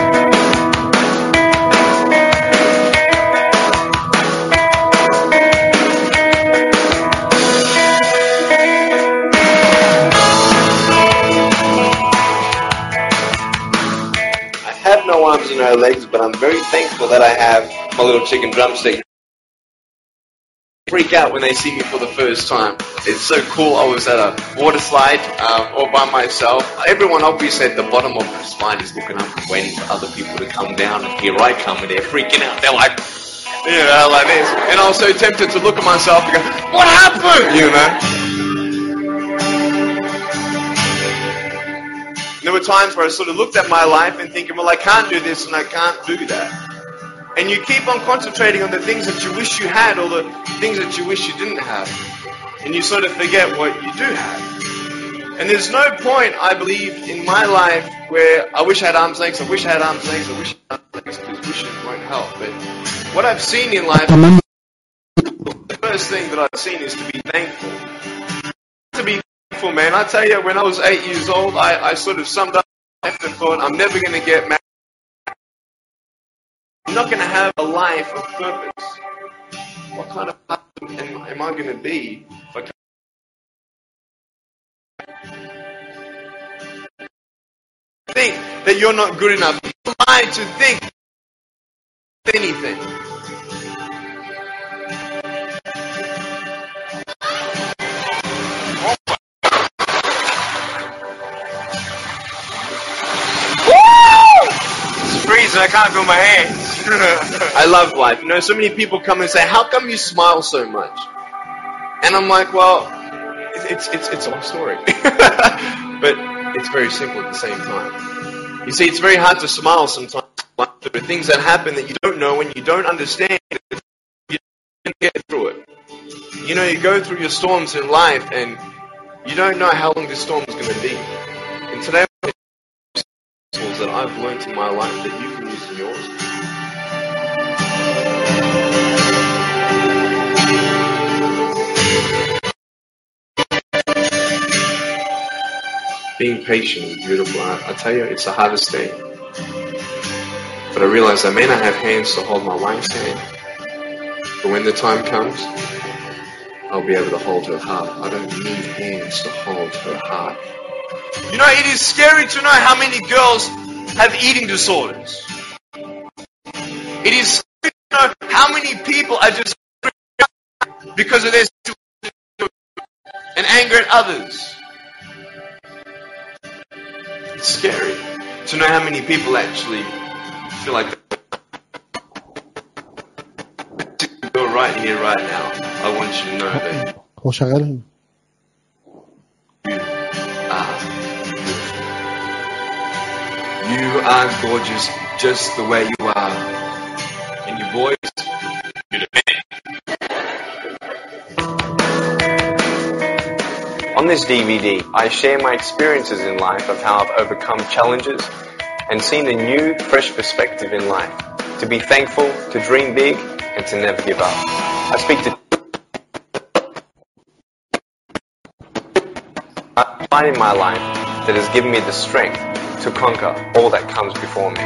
I have no arms and no legs, but I'm very thankful that I have my little chicken drumstick. Freak out when they see me for the first time. It's so cool. I was at a water slide um, all by myself. Everyone obviously at the bottom of the slide is looking up and waiting for other people to come down. And here I come, and they're freaking out. They're like, you know, like this. And I was so tempted to look at myself and go, "What happened?" You know. There were times where I sort of looked at my life and thinking, well, I can't do this and I can't do that. And you keep on concentrating on the things that you wish you had or the things that you wish you didn't have. And you sort of forget what you do have. And there's no point, I believe, in my life where I wish I had arms lengths, I wish I had arms lengths, I wish I had arms lengths, because wishing won't help. But what I've seen in life, تمام the first thing that I've seen is to be thankful. To be thankful, man. I tell you, when I was eight years old, I, I sort of summed up life and thought, I'm never going to get married. I'm not going to have a life of purpose. What kind of husband am, am I going to be if I can't think that you're not good enough? Who am I to think anything? It's freezing. I can't feel my hands. I love life. You know, so many people come and say, "How come you smile so much?" And I'm like, "Well, it's it's it's a long story, but it's very simple at the same time." You see, it's very hard to smile sometimes. Like, There are things that happen that you don't know and you don't understand. You don't get through it. You know, you go through your storms in life and you don't know how long this storm is going to be. And today, tools that I've learned in my life that you can use in yours. Being patient is beautiful. I, I tell you, it's the hardest thing. But I realize I may not have hands to hold my wife's hand. But when the time comes, I'll be able to hold her heart. I don't need hands to hold her heart. You know, it is scary to know how many girls have eating disorders. It is scary to know how many people are just because of their situation and anger at others. It's scary to know how many people actually feel like you're right here, right now. I want you to know that هو شغال هنا you are gorgeous just the way you are. And your voice, you're the man. On this DVD, I share my experiences in life of how I've overcome challenges and seen a new, fresh perspective in life. To be thankful, to dream big, and to never give up. I speak to a line in my life that has given me the strength to conquer all that comes before me.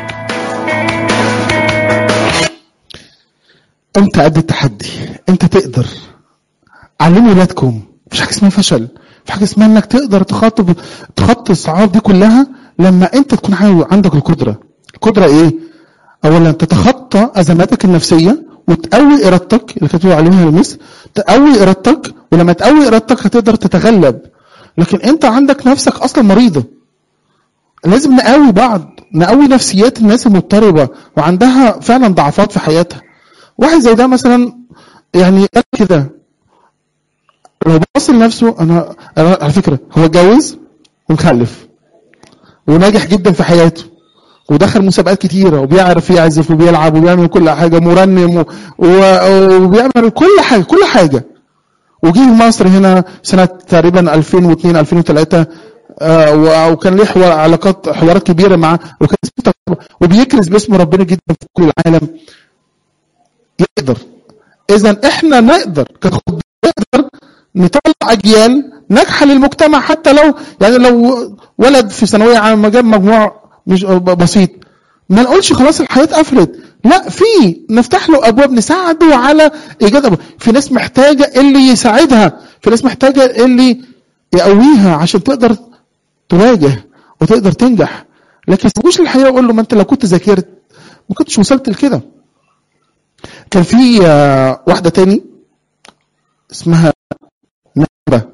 انت قد التحدي انت تقدر علموا ولادكم مفيش حاجه اسمها فشل في حاجه اسمها انك تقدر تخاطب تخطي الصعاب دي كلها لما انت تكون عاو- عندك القدره القدره ايه اولا تتخطى ازماتك النفسيه وتقوي ارادتك اللي كانت عليها المس تقوي ارادتك ولما تقوي ارادتك هتقدر تتغلب لكن انت عندك نفسك اصلا مريضه لازم نقوي بعض نقوي نفسيات الناس المضطربه وعندها فعلا ضعفات في حياتها واحد زي ده مثلا يعني قال كده لو بص لنفسه انا أنا على فكره هو اتجوز ومخلف وناجح جدا في حياته ودخل مسابقات كتيرة وبيعرف يعزف وبيلعب وبيعمل كل حاجة مرنم و... و... وبيعمل كل حاجة كل حاجة وجي مصر هنا سنة تقريبا 2002 2003 آه، و- وكان ليه حوار علاقات حوارات كبيرة معاه وكان اسمه تجربة، وبيكرز باسم ربنا جدا في كل العالم يقدر اذا احنا نقدر كخطباء نقدر نطلع اجيال ناجحه للمجتمع حتى لو يعني لو ولد في ثانويه عامه جاب مجموع مش بسيط ما نقولش خلاص الحياه اتقفلت لا في نفتح له ابواب نساعده على ايجاد ابواب في ناس محتاجه اللي يساعدها في ناس محتاجه اللي يقويها عشان تقدر تواجه وتقدر تنجح لكن ما تجيش للحياه وقول له ما انت لو كنت ذاكرت ما كنتش وصلت لكده كان في آه، واحده تاني اسمها منيبه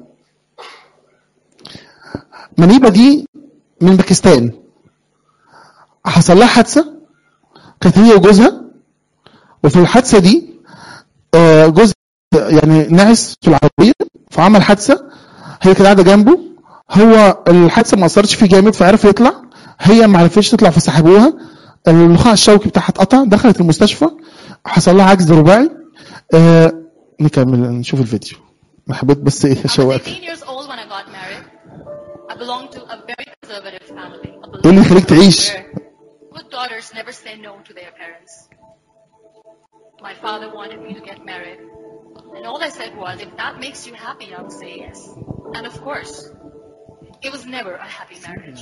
منيبه دي من باكستان حصل لها حادثه كانت هي وجوزها وفي الحادثه دي آه، جوزها يعني نعس في العربيه فعمل حادثه هي كانت قاعده جنبه هو الحادثه ما اثرتش فيه جامد فعرف يطلع هي ما عرفتش تطلع فسحبوها النخاع الشوكي بتاعها اتقطع دخلت المستشفى حصل لها عجز رباعي آه نكمل نشوف الفيديو انا حبيت بس ايه I was اشوقك 18 years old when I got married. I belong to a very conservative family. a إيه اللي يخليك تعيش؟ where Good daughters never say no to their parents. My father wanted me to get married. And all I said was, if that makes you happy, I will say yes. And of course, it was never a happy marriage.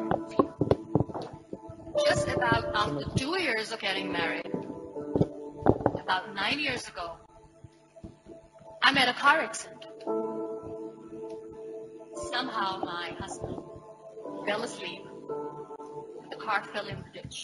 Just about after two years of getting married, about nine years ago, I met a car accident. Somehow my husband fell asleep. The car fell in the ditch.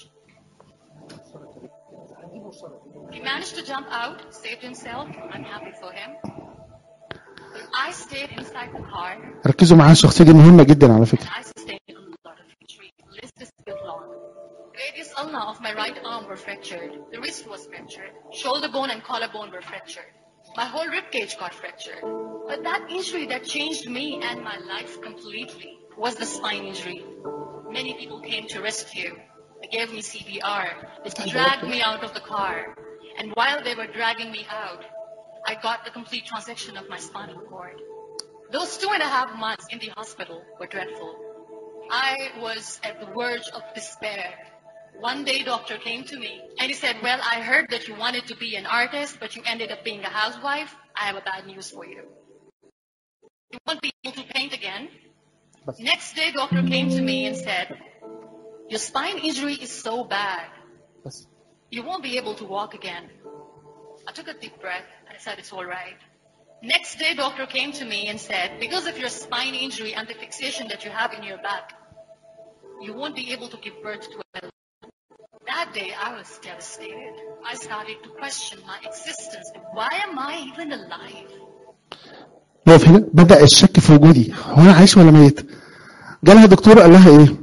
He managed to jump out, saved himself. I'm happy for him. But I stayed inside the car ركزوا معايا الشخصيه دي مهمه جدا على فكره and I sustained a lot of injury. The list is still long. Radius ulna of my right arm were fractured. The wrist was fractured. Shoulder bone and collarbone were fractured. My whole rib cage got fractured. But that injury that changed me and my life completely was the spine injury. Many people came to rescue. They gave me CPR. They dragged me out of the car. And while they were dragging me out, I got the complete transection of my spinal cord. Those two and a half months in the hospital were dreadful. I was at the verge of despair. One day doctor came to me and he said, well, I heard that you wanted to be an artist, but you ended up being a housewife. I have a bad news for you. You won't be able to paint again. Next day doctor came to me and said, your spine injury is so bad. You won't be able to walk again. I took a deep breath and I said, it's all right. Next day, doctor came to me and said, because of your spine injury and the fixation that you have in your back, you won't be able to give birth to a That day, I was devastated. I started to question my existence. Why am I even alive? نقف هنا بدا الشك في وجودي هو انا عايش ولا ميت جالها دكتور قال لها ايه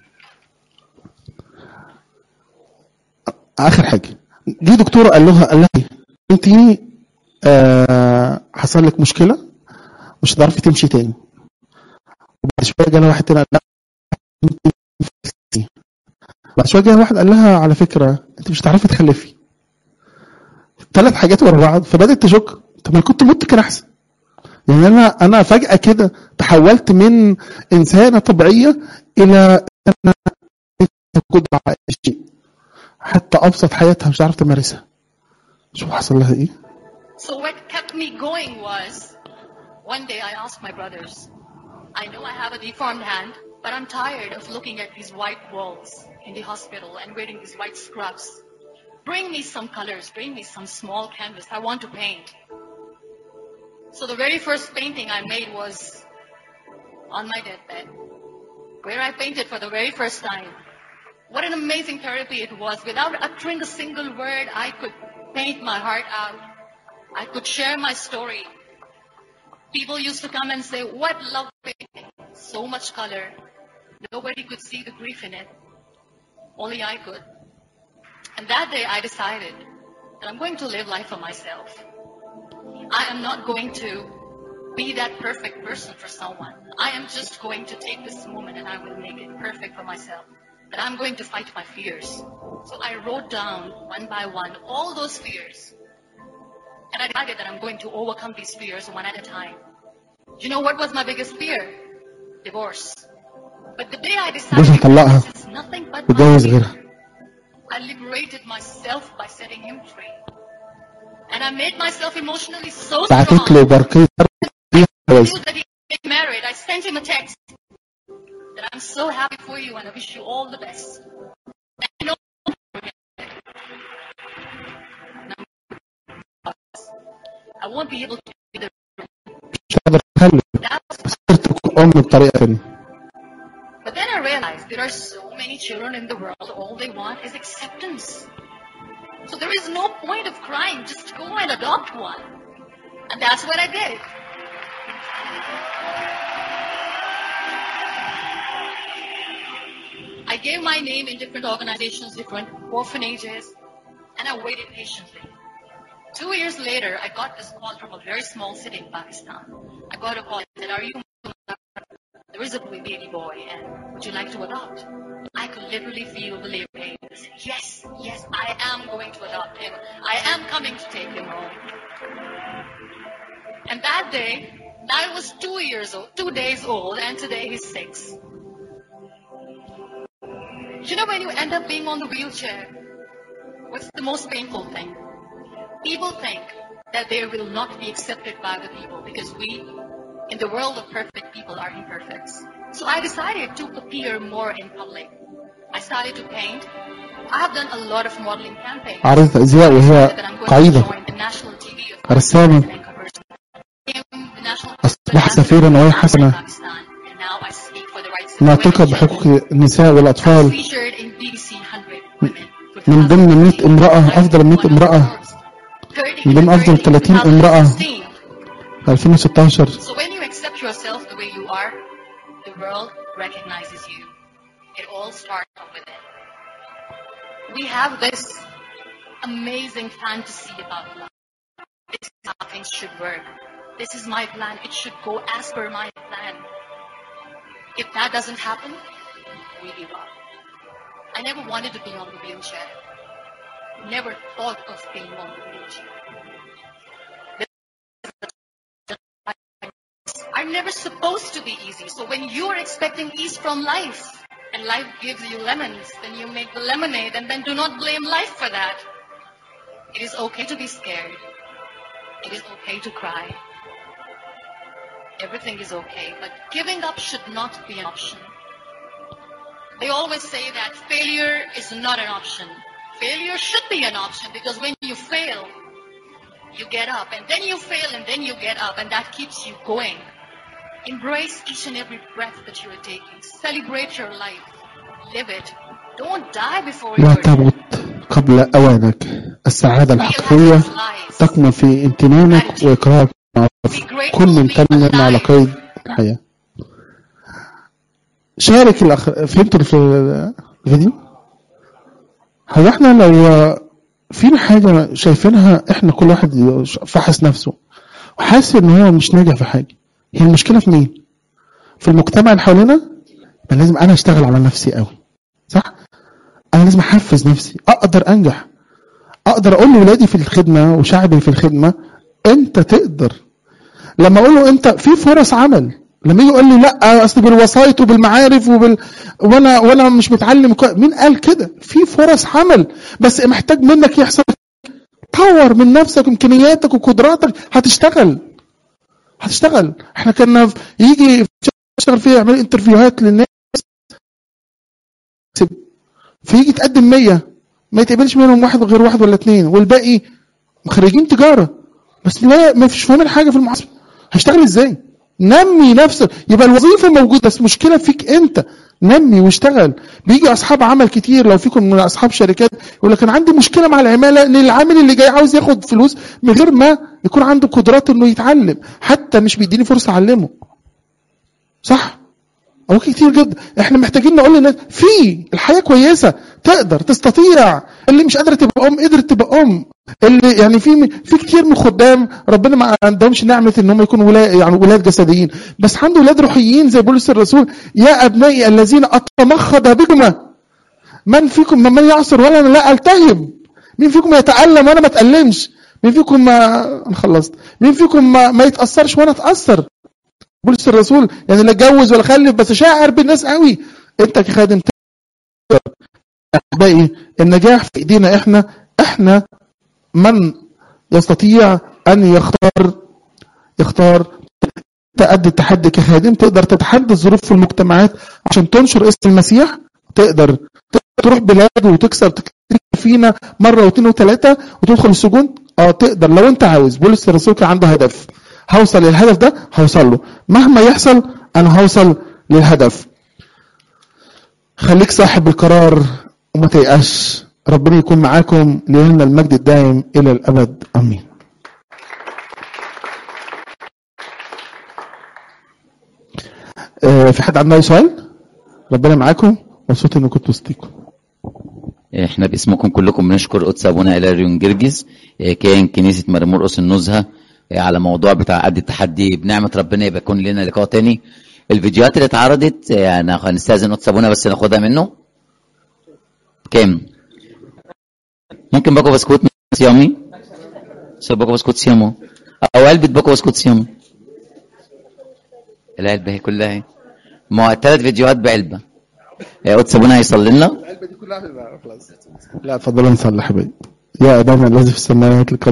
اخر حاجه جه دكتور قال لها قال لها ايه انت آه حصل لك مشكله مش هتعرفي تمشي تاني وبعد شويه جالها واحد تاني قال لها انت فلسطينية. بعد شويه جه واحد قال لها على فكره انت مش هتعرفي تخلفي ثلاث حاجات ورا بعض فبدات تشك طب ما كنت مت كان احسن يعني انا انا فجاه كده تحولت من انسانه طبيعيه الى انا قدره على أي شيء حتى ابسط حياتها مش عارفه تمارسها شوف حصل لها ايه So what kept me going was, one day I asked my brothers, I know I have a deformed hand, but I'm tired of looking at these white walls in the hospital and wearing these white scrubs. Bring me some colors, bring me some small canvas. I want to paint. So the very first painting I made was on my deathbed, where I painted for the very first time. What an amazing therapy it was. Without uttering a single word, I could paint my heart out. I could share my story. People used to come and say, what lovely painting. So much color. Nobody could see the grief in it. Only I could. And that day I decided that I'm going to live life for myself. I am not going to be that perfect person for someone. I am just going to take this moment and I will make it perfect for myself. That I'm going to fight my fears. So I wrote down one by one all those fears. And I decided that I'm going to overcome these fears one at a time. Do you know what was my biggest fear? Divorce. But the day I decided جوزها طلقها this is nothing but my واتجوز fear, غيرها I liberated myself by setting him free. And I made myself emotionally so بعتت strong. له برقيه فيها جواز knew that he get married. I sent him a text that I'm so happy for you and I wish you all the best. And you know, I won't be able to be the مش هقدر اخلف that's بس قدرت اكون ام بطريقه ثانيه But then I realized there are so many children in the world, all they want is acceptance. So there is no point of crying, just go and adopt one. And that's what I did. I gave my name in different organizations, different orphanages, and I waited patiently. Two years later, I got this call from a very small city in Pakistan. I got a call and said, are you there is a baby boy and would you like to adopt? I could literally feel the labor pain. I said, yes, yes, I am going to adopt him. I am coming to take him home. And that day, Now was two years old, two days old, and today he's six. You know when you end up being on the wheelchair, what's the most painful thing? People think that they will not be accepted by the people because we, in the world of perfect people, are imperfect. So I decided to appear more in public. I started to paint. I have done a lot of modeling campaigns. عرضت أزياء وهي that I'm going قاعدة to join the national TV of رسامة and covers the national أصبح سفيرا وهي حسنة Pakistan. And now I speak for the rights of ناطقة women. بحقوق النساء I'm والأطفال featured in BBC 100 women. من ضمن 100 امرأة أفضل 100 امرأة من ضمن أفضل 30 امرأة 2016 So when you accept yourself the way you are, the world recognizes you. It all starts within. We have this amazing fantasy about love. This is how things should work. This is my plan. It should go as per my plan. If that doesn't happen, we give up. I never wanted to be on the wheelchair. Never thought of being on the wheelchair. are never supposed to be easy. So when you are expecting ease from life, and life gives you lemons, then you make the lemonade, and then do not blame life for that. It is okay to be scared. It is okay to cry. Everything is okay, but giving up should not be an option. They always say that failure is not an option. Failure should be an option because when you fail, you get up, and then you fail, and then you get up, and that keeps you going. Embrace each and every breath that you are taking. Celebrate your life. Live it. Don't die before لا you're تمت قبل أوانك السعادة الحقيقية تكمن في امتنانك وإقرارك كن ممتنا على قيد الحياة شارك الأخ... فهمتوا في الفيديو هو احنا لو فينا حاجة شايفينها احنا كل واحد فحص نفسه وحاسس ان هو مش ناجح في حاجة هي المشكلة في مين في المجتمع اللي حوالينا يبقى لازم انا اشتغل على نفسي قوي صح انا لازم احفز نفسي اقدر انجح اقدر اقول لاولادي في الخدمه وشعبي في الخدمه انت تقدر لما اقول له انت في فرص عمل لما يجي يقول لي لا اصل بالوسائط وبالمعارف وبال وانا وانا مش متعلم كو... مين قال كده في فرص عمل بس محتاج منك يحصل طور من نفسك امكانياتك وقدراتك هتشتغل هتشتغل احنا كنا في- يجي يشتغل فيها يعمل انترفيوهات للناس فيجي تقدم 100 ما يتقبلش منهم واحد غير واحد ولا اثنين والباقي خريجين تجاره بس لا ما فيش فاهمين حاجه في المحاسبه هشتغل ازاي نمي نفسك يبقى الوظيفه موجوده بس مشكله فيك انت نمي واشتغل بيجي اصحاب عمل كتير لو فيكم من اصحاب شركات يقول لك انا عندي مشكله مع العماله ان العامل اللي جاي عاوز ياخد فلوس من غير ما يكون عنده قدرات انه يتعلم حتى مش بيديني فرصه اعلمه صح او كتير جدا احنا محتاجين نقول للناس في الحياه كويسه تقدر تستطيع اللي مش قادره تبقى ام قدرت تبقى ام اللي يعني في في كتير من خدام ربنا ما عندهمش نعمه ان هم يكونوا ولاد يعني ولاد جسديين بس عنده ولاد روحيين زي بولس الرسول يا ابنائي الذين اتمخض بكما من فيكم من يعصر ولا أنا لا التهب مين فيكم يتالم وانا ما اتالمش مين فيكم ما انا خلصت مين فيكم ما, ما يتاثرش وانا اتاثر بولس الرسول يعني لا اتجوز ولا خلف بس شاعر بالناس قوي انت كخادم تقدر احبائي النجاح في ايدينا احنا احنا من يستطيع ان يختار يختار تأدي التحدي كخادم تقدر تتحدى الظروف في المجتمعات عشان تنشر اسم المسيح تقدر تقدر تروح بلاد وتكسر تكسر فينا مره واثنين وثلاثه وتدخل السجون اه تقدر لو انت عاوز بولس الرسول كان عنده هدف هوصل للهدف ده هوصل له مهما يحصل انا هوصل للهدف خليك صاحب القرار وما تيأس ربنا يكون معاكم ليلنا المجد الدائم الى الابد امين آه، في حد عنده اي سؤال ربنا معاكم مبسوط اني كنت وسطيكم احنا باسمكم كلكم بنشكر قدس ابونا الاريون جرجس اه، كان كنيسه مريم مرقس النزهه اه، على موضوع بتاع قد التحدي بنعمه ربنا يبقى يكون لنا لقاء تاني الفيديوهات اللي اتعرضت اه، انا هنستاذن قدس ابونا بس ناخدها منه كام ممكن باكو بسكوت صيامي سو باكو بسكوت صيامو او علبه باكو بسكوت صيامي العلبة هي كلها اهي ما هو ثلاث فيديوهات بعلبة يا قدس ابونا هيصلي لنا العلبه دي كلها خلاص لا اتفضلوا نصلي يا حبيبي يا ابانا الذي في السماوات لقد